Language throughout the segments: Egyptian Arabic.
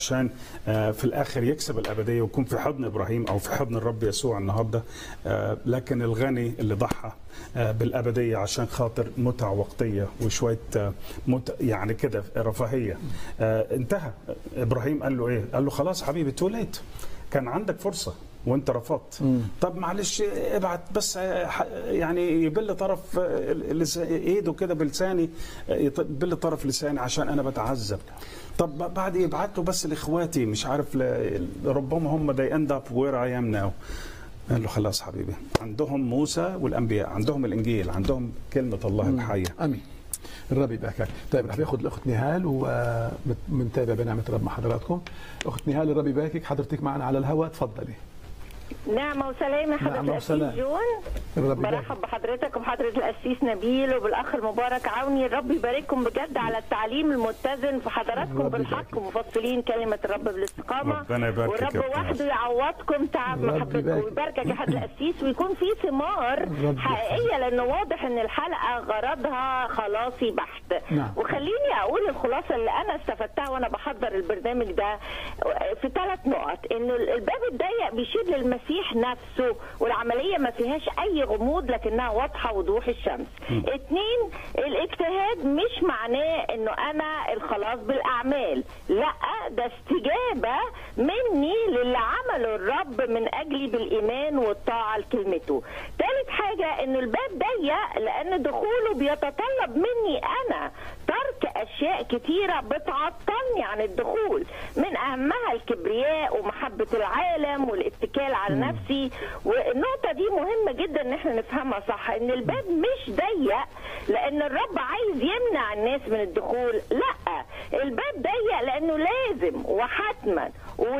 عشان آه، في الاخر يكسب الابديه ويكون في حضن ابراهيم او في حضن الرب يسوع النهارده آه، لكن الغني اللي ضحى آه، بالابديه عشان خاطر متع وقتيه وشويه آه، مت يعني كده رفاهيه آه، انتهى ابراهيم قال له ايه؟ قال له خلاص حبيبي توليت كان عندك فرصه وانت رفضت طب معلش ابعت بس آه، ح- يعني يبل طرف آه، لس- ايده كده بلساني آه، يط- يبل طرف لساني عشان انا بتعذب طب بعد يبعت له بس لاخواتي مش عارف ل- ربما هم they end up where I am now قال له خلاص حبيبي عندهم موسى والانبياء عندهم الانجيل عندهم كلمه الله الحيه امين الرب يباركك طيب رح باخذ الاخت نهال ومنتابع بنعمه الرب مع حضراتكم اخت نهال الرب يباركك حضرتك معنا على الهواء تفضلي نعمة وسلامة حضرة نعمة وسلام. الأسيس جون الرب يبارك. برحب بحضرتك وبحضرة الأسيس نبيل وبالأخ المبارك عوني الرب يبارككم بجد على التعليم المتزن في حضراتكم الرب بالحق يبارك. ومفصلين كلمة الرب بالاستقامة ربنا يباركك والرب يا أخت وحده يعوضكم تعب الرب محبتكم يبارك. ويباركك يا حضرة الأسيس ويكون في ثمار الرب حقيقية لأنه واضح إن الحلقة غرضها خلاصي بحت نعم. وخليني أقول الخلاصة اللي أنا استفدتها وأنا بحضر البرنامج ده في ثلاث نقط إنه الباب الضيق بيشير للمسيح نفسه والعملية ما فيهاش أي غموض لكنها واضحة وضوح الشمس. اتنين الاجتهاد مش معناه إنه أنا الخلاص بالأعمال، لا ده استجابة مني للي عمله الرب من أجلي بالإيمان والطاعة لكلمته. ثالث حاجة إنه الباب ضيق لأن دخوله بيتطلب مني أنا ترك أشياء كتيرة بتعطلني عن الدخول من أهمها الكبرياء ومحبة العالم والاتكال على نفسي والنقطة دي مهمة جدا إن احنا نفهمها صح إن الباب مش ضيق لأن الرب عايز يمنع الناس من الدخول لا الباب ضيق لأنه لازم وحتما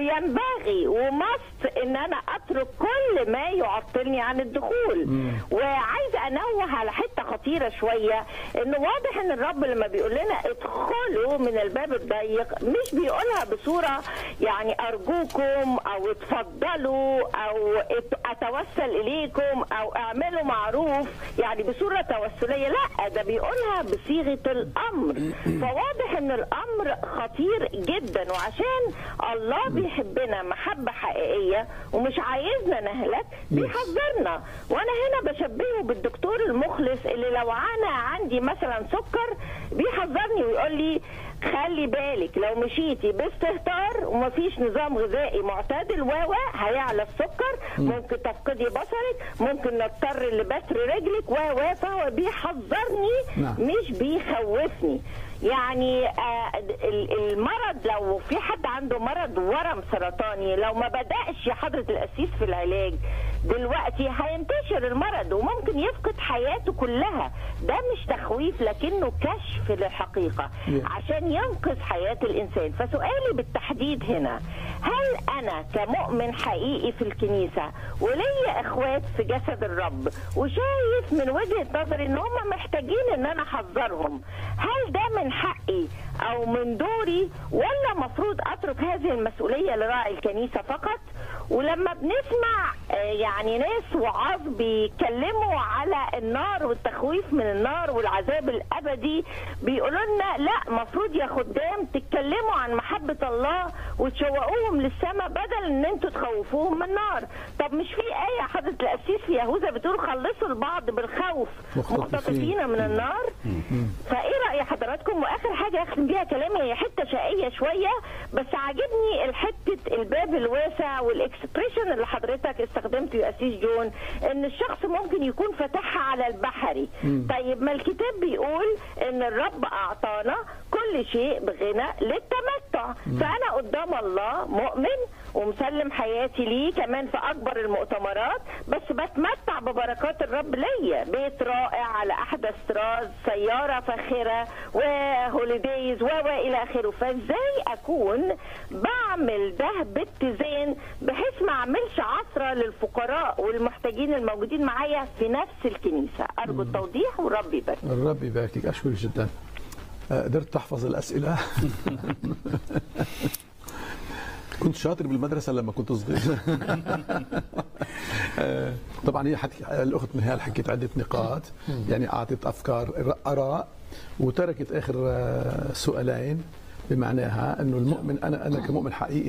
وينبغي ومست ان انا اترك كل ما يعطلني عن الدخول وعايزه انوه على حته خطيره شويه انه واضح ان الرب لما بيقول لنا ادخلوا من الباب الضيق مش بيقولها بصوره يعني ارجوكم او اتفضلوا او ات- اتوسل اليكم او اعملوا معروف يعني بصوره توسليه لا ده بيقولها بصيغه الامر فواضح ان الامر خطير جدا وعشان الله بيحبنا محبه حقيقيه ومش عايزنا نهلك بيحذرنا وانا هنا بشبهه بالدكتور المخلص اللي لو انا عندي مثلا سكر بيحذرني ويقول لي خلي بالك لو مشيتي باستهتار ومفيش نظام غذائي معتدل و و هيعلى السكر ممكن تفقدي بصرك ممكن نضطر لبتر رجلك و و فهو بيحذرني نعم. مش بيخوفني يعني آه ال- المرض لو في حد عنده مرض ورم سرطاني لو ما بدأش يا حضرة القسيس في العلاج دلوقتي هينتشر المرض وممكن يفقد حياته كلها ده مش تخويف لكنه كشف للحقيقة Yeah. عشان ينقذ حياة الإنسان فسؤالي بالتحديد هنا هل أنا كمؤمن حقيقي في الكنيسة وليا إخوات في جسد الرب وشايف من وجهة نظري إن هم محتاجين إن أنا أحذرهم هل ده من حقي أو من دوري ولا مفروض أترك هذه المسؤولية لراعي الكنيسة فقط ولما بنسمع آه، يعني ناس وعاظ بيتكلموا على النار والتخويف من النار والعذاب الابدي بيقولوا لنا لا مفروض يا خدام تتكلموا عن محبه الله وتشوقوهم للسماء بدل ان انتوا تخوفوهم من النار طب مش في ايه حضره القسيس في يهوذا بتقول خلصوا البعض بالخوف مختطفين. مختطفين من النار فايه راي حضراتكم واخر حاجه اختم بيها كلامي هي حته شقيه شويه بس عاجبني الحته الباب الواسع والاكسبريشن اللي حضرتك استخدمته يا اسيس جون ان الشخص ممكن يكون فتحها على البحري طيب ما الكتاب بيقول ان الرب اعطانا كل شيء بغنى للتمتع فانا قدام الله مؤمن ومسلم حياتي ليه كمان في اكبر المؤتمرات بس بتمتع ببركات الرب ليا بيت رائع على احدث طراز سياره فاخره وهوليديز و و الى اخره فازاي اكون بعمل ده باتزان بحيث ما اعملش عثره للفقراء والمحتاجين الموجودين معايا في نفس الكنيسه ارجو التوضيح والرب يبارك الرب يباركك اشكرك جدا آه، قدرت تحفظ الاسئله كنت شاطر بالمدرسه لما كنت صغير آه، طبعا هي حت... الاخت نهال حكت عده نقاط يعني اعطت افكار اراء وتركت اخر آه، سؤالين بمعناها انه المؤمن انا انا كمؤمن حقيقي